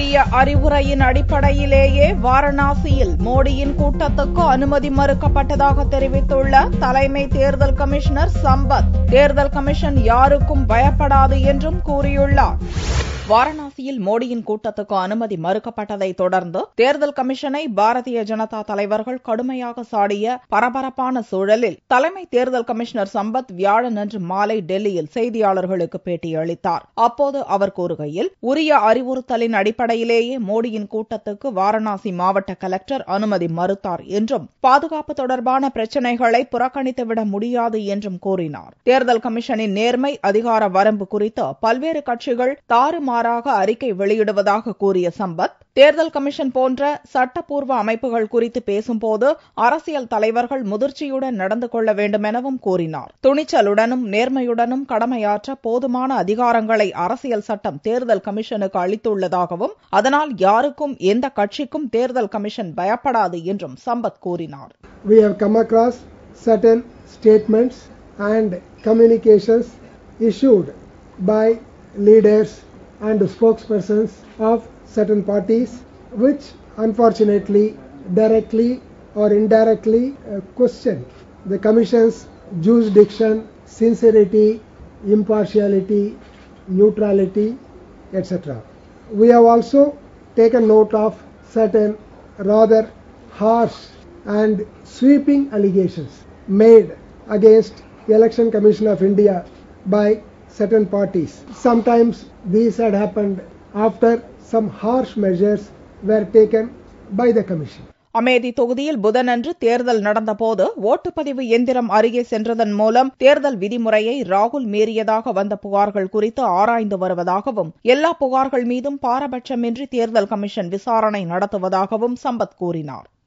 உரிய அறிவுரையின் அடிப்படையிலேயே வாரணாசியில் மோடியின் கூட்டத்துக்கு அனுமதி மறுக்கப்பட்டதாக தெரிவித்துள்ள தலைமை தேர்தல் கமிஷனர் சம்பத் தேர்தல் கமிஷன் யாருக்கும் பயப்படாது என்றும் கூறியுள்ளார் வாரணாசியில் மோடியின் கூட்டத்துக்கு அனுமதி மறுக்கப்பட்டதை தொடர்ந்து தேர்தல் கமிஷனை பாரதிய ஜனதா தலைவர்கள் கடுமையாக சாடிய பரபரப்பான சூழலில் தலைமை தேர்தல் கமிஷனர் சம்பத் வியாழனன்று மாலை டெல்லியில் செய்தியாளர்களுக்கு பேட்டியளித்தார் அப்போது அவர் கூறுகையில் உரிய அறிவுறுத்தலின் அடிப்படையிலேயே மோடியின் கூட்டத்துக்கு வாரணாசி மாவட்ட கலெக்டர் அனுமதி மறுத்தார் என்றும் பாதுகாப்பு தொடர்பான பிரச்சினைகளை புறக்கணித்துவிட முடியாது என்றும் கூறினார் தேர்தல் கமிஷனின் நேர்மை அதிகார வரம்பு குறித்து பல்வேறு கட்சிகள் தாறுமாறாக அறிக்கை வெளியிடுவதாக கூறிய சம்பத் தேர்தல் கமிஷன் போன்ற சட்டப்பூர்வ அமைப்புகள் குறித்து பேசும்போது அரசியல் தலைவர்கள் முதிர்ச்சியுடன் நடந்து கொள்ள வேண்டும் எனவும் கூறினார் துணிச்சலுடனும் நேர்மையுடனும் கடமையாற்ற போதுமான அதிகாரங்களை அரசியல் சட்டம் தேர்தல் கமிஷனுக்கு அளித்துள்ளதாகவும் அதனால் யாருக்கும் எந்த கட்சிக்கும் தேர்தல் கமிஷன் பயப்படாது என்றும் சம்பத் கூறினார் we have come across certain statements and communications issued by leaders and spokespersons of certain parties which unfortunately directly or indirectly uh, question the commission's jurisdiction sincerity impartiality neutrality etc we have also taken note of certain rather harsh and sweeping allegations made against the election commission of india by certain parties sometimes these had happened after some harsh measures were taken by the commission Amethi தொகுதியில் புதனன்று தேர்தல் நடந்தபோது ஓட்டுப்பதிவு எந்திரம் அருகே சென்றதன் மூலம் தேர்தல் விதிமுறையை ராகுல் மீறியதாக வந்த புகார்கள் குறித்து ஆராய்ந்து வருவதாகவும் எல்லா புகார்கள் மீதும் பாரபட்சமின்றி தேர்தல் கமிஷன் விசாரணை நடத்துவதாகவும் சம்பத் கூறினார்